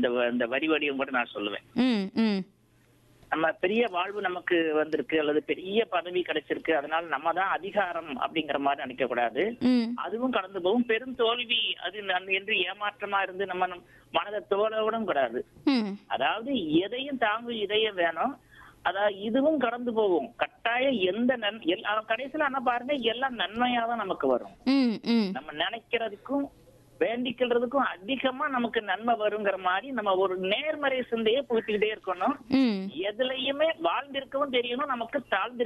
இந்த வ- இந்த வரி வடிவம் கூட நான் சொல்லுவேன் ம் ம் நம்ம பெரிய வாழ்வு நமக்கு வந்திருக்கு அல்லது பெரிய பதவி கிடைச்சிருக்கு அதனால நம்ம தான் அதிகாரம் அப்படிங்கிற மாதிரி நினைக்க கூடாது ம் அதுவும் கடந்து போகும் பெரும் தோல்வி அது நான் என்று ஏமாற்றமா இருந்து நம்ம நம் மனதை தோலவிடும் கூடாது ம் அதாவது எதையும் தாங்கும் இதயம் வேணும் அதாவது இதுவும் கடந்து போகும் கட்டாயம் எந்த நன் எல்லா கடைசியில ஆனா பாருங்க எல்லாம் நன்மையா தான் நமக்கு வரும் ம் ம் நம்ம நினைக்கிறதுக்கும் வேண்டிக்கிறதுக்கும் அதிகமா நமக்கு நன்மை வருங்கிற மாதிரி நம்ம ஒரு நேர்மறை சிந்தையை புகுத்திக்கிட்டே இருக்கணும் ம் எதுலயுமே வாழ்ந்திருக்கவும் தெரியணும் நமக்கு தாழ்ந்து